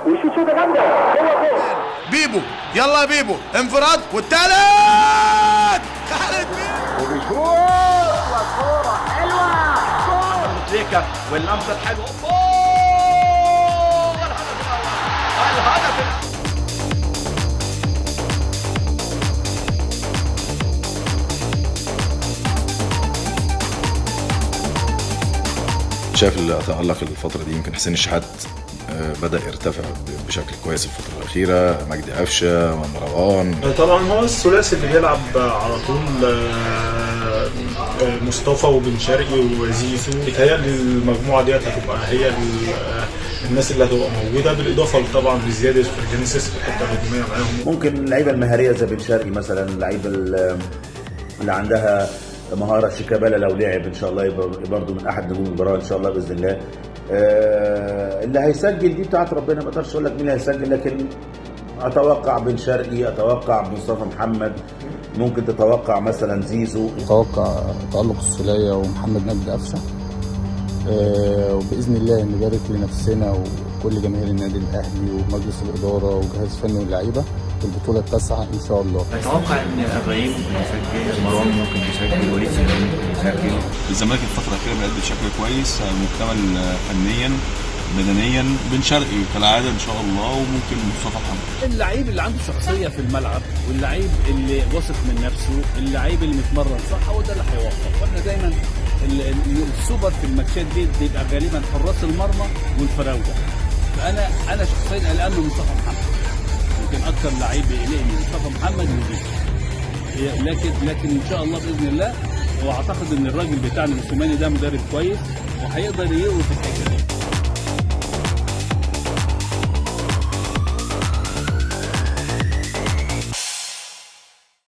ويشوط شوطه جامده جوه جول بيبو يلا يا بيبو انفراد والتالت خالد بيبو وبيشوط وكوره حلوه جول تريكا واللمسه الحلوه أوه! الهدف الاول الهدف الأول. شايف اللي تألق الفترة دي يمكن حسين الشحات آه، بدأ يرتفع ب- بشكل كويس الفترة الأخيرة مجدي قفشة مروان طبعا هو الثلاثي اللي بيلعب على طول آه، آه، مصطفى وبن شرقي وزيزو بيتهيألي المجموعه ديت هتبقى هي ال- آه، الناس اللي هتبقى موجوده بالاضافه طبعا لزياده فرجانسيس في الحته الهجوميه معاهم ممكن اللعيبه المهاريه زي بن شرقي مثلا اللعيبه ال- اللي عندها مهاره شيكابالا لو لعب ان شاء الله يبقى برضه من احد نجوم المباراه ان شاء الله باذن الله آه، اللي هيسجل دي بتاعت ربنا ما اقدرش اقول لك مين اللي هيسجل لكن اتوقع بن شرقي اتوقع مصطفى محمد ممكن تتوقع مثلا زيزو اتوقع تألق السولية ومحمد مجدي قفشه آه، وباذن الله نبارك لنفسنا وكل جماهير النادي الاهلي ومجلس الاداره وجهاز فني واللعيبه في البطوله التاسعه ان شاء الله اتوقع ان ابراهيم ممكن يسجل مروان ممكن يسجل وليد سليمان ممكن يسجل الزمالك الفترة الأخيرة بيأدي بشكل كويس مكتمل فنيا بدنيا بن شرقي كالعادة إن شاء الله وممكن مصطفى محمد اللعيب اللي عنده شخصيه في الملعب واللعيب اللي واثق من نفسه اللعيب اللي متمرن صح هو ده اللي هيوفق واحنا دايما ال- ال- السوبر في الماتشات دي بيبقى غالبا حراس المرمى والفراوده فانا انا شخصيا قلقان من مصطفى محمد يمكن اكتر لعيب يقلقني مصطفى محمد وزيزو لكن لكن ان شاء الله باذن الله واعتقد ان الراجل بتاعنا العثماني ده مدرب كويس وهيقدر يقوي في الحته دي